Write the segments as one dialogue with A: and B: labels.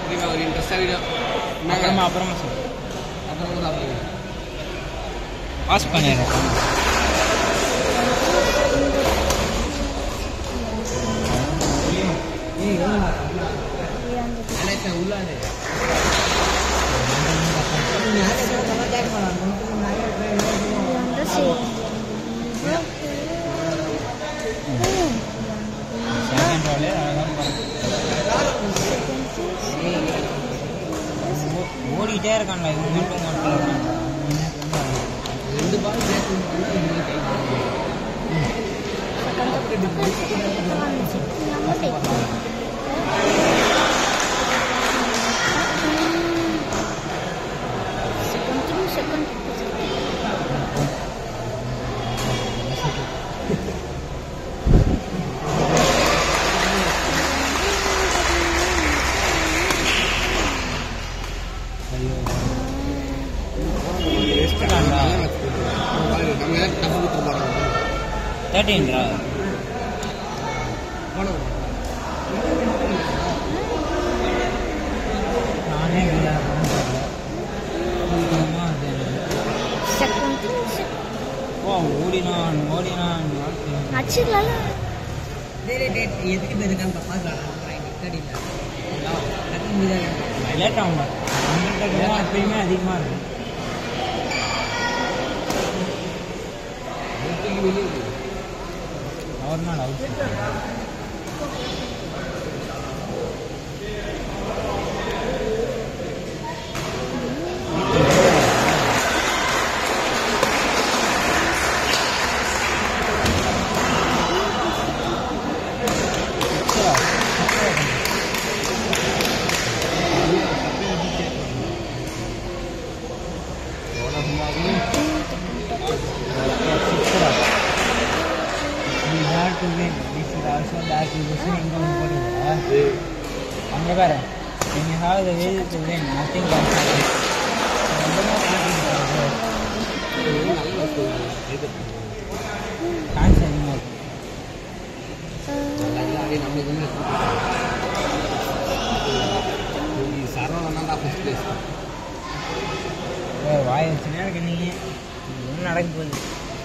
A: ஓகேவா ஒரு இன்ட்ரெஸ்டாக வீடியோ
B: அப்புறமா அப்புறமா சொல்லு
A: அப்புறம் கூட அப்புறம்
B: பாஸ் பண்ணிடுறேன்
A: நினைச்சேன் உள்ளாண்டு
B: செகண்ட் ரோலே அழகாக ஓடிட்டே இருக்கான்ல இவன் மட்டும் மட்டும்
A: ரெண்டு பால் சேர்த்து நம்ம ஏதாவது தப்பு கொடுத்து போகிறோம்
B: தேர்ட்டீன்ரா
A: போனோம்
B: நானே விளையாடுறேன்னு தெரியல சீக்கிரமா அது ஓ ஓடினான் ஓடினான்
C: அடிச்சிடலாம்ல
A: எதுக்கு இருக்கான்னு பார்க்கலாம்
B: லேட் ஆகும் நம்மள்கிட்ட எப்பயுமே அதிகமாக இருக்கும் அவர் நாள் out We have to win. We should also back to the same down போடுதா அங்க பாரு when you have the will to win nothing can happen ரொம்பவே சான்ஸ் அதிகமாக இருக்கு
A: நம்மளுக்கு சரவணன் தான் ஃபஸ்ட் பிளேஸ்
B: ஏய், வாய் வச்சுனே இருக்க நீ என்ன நடக்க போகுது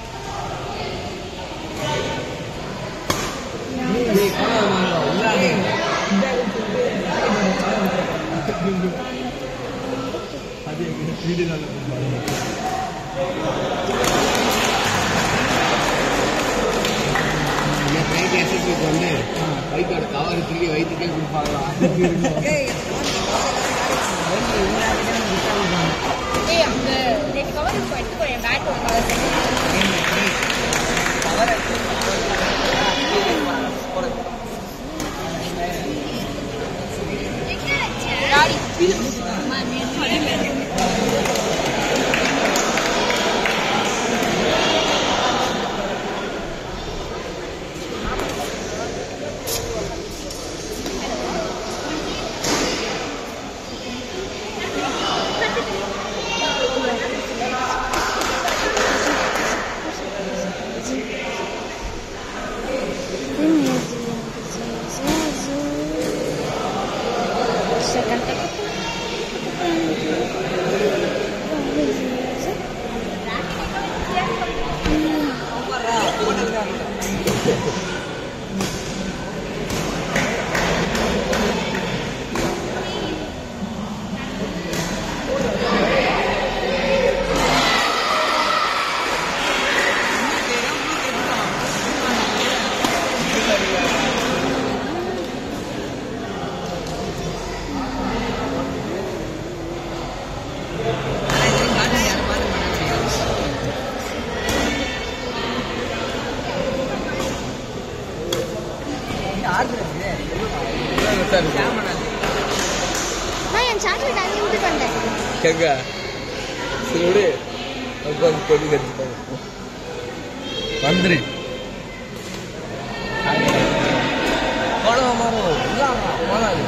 A: நைட் எஸ்எஸ்பிக்கு வந்து பைக்கோட கவர் திரும்பி வயிற்றுக்கே கொடுப்பாங்களா
C: ஏய் அங்க நேற்று கவர் இருக்கும் எடுத்துக்கோ என் பேக் ஒரு கவர் நான் என் சாக்லேட் அங்கே விட்டு வந்தேன்
A: எங்க சரி விடு உட்காந்து கொடி கடிச்சுட்டாங்க வந்துரு போனோம் போனோம் போனாங்க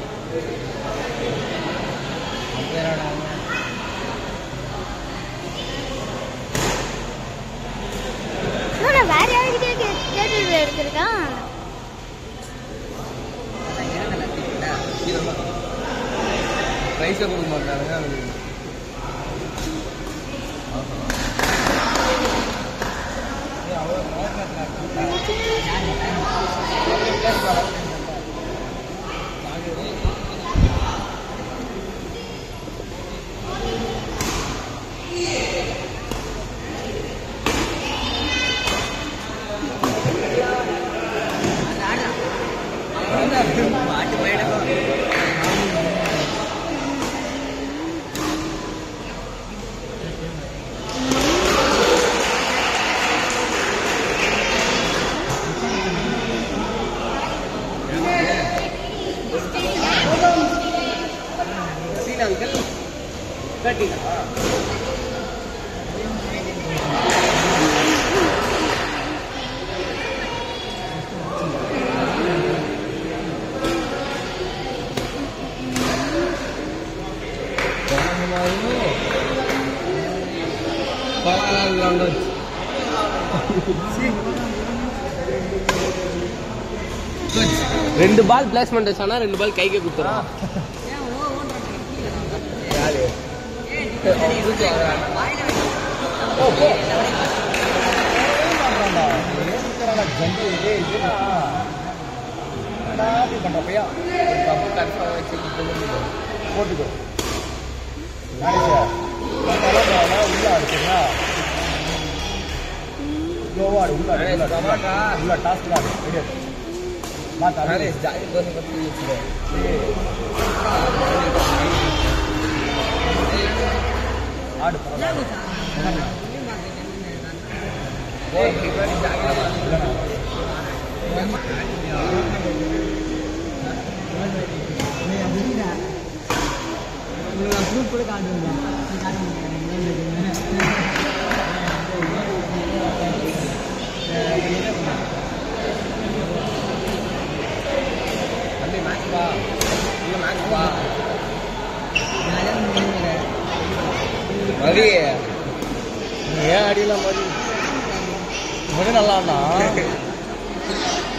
C: நான் வேற யாருக்கிட்டே கே கேட்டுட்டு எடுத்திருக்கான்
A: ப்ரைஸை கொடுக்க மாட்டானுங்க அவனுக்கு சீனா அங்கிள் தேர்ட்டினா ரெண்டு பால் பிளேஸ்மெண்ட் சொன்னா ரெண்டு பால் கைக்கு குத்துறான் யாரு ஓ போ
B: போட்டுக்கோ உள்ள அடிச்சுனா ஸ்லோவாடு உள்ள அடி, உள்ள அடி, உள்ள அடி. உள்ள டாஸ்க் ஆடு ரெடி மாத்தா ஆடு
A: தம்பி மேட்ச் வா உள்ள மேட்ச் வா மதி
B: ஏன் அடியலாம் மதி மதி நல்லா ஆடினா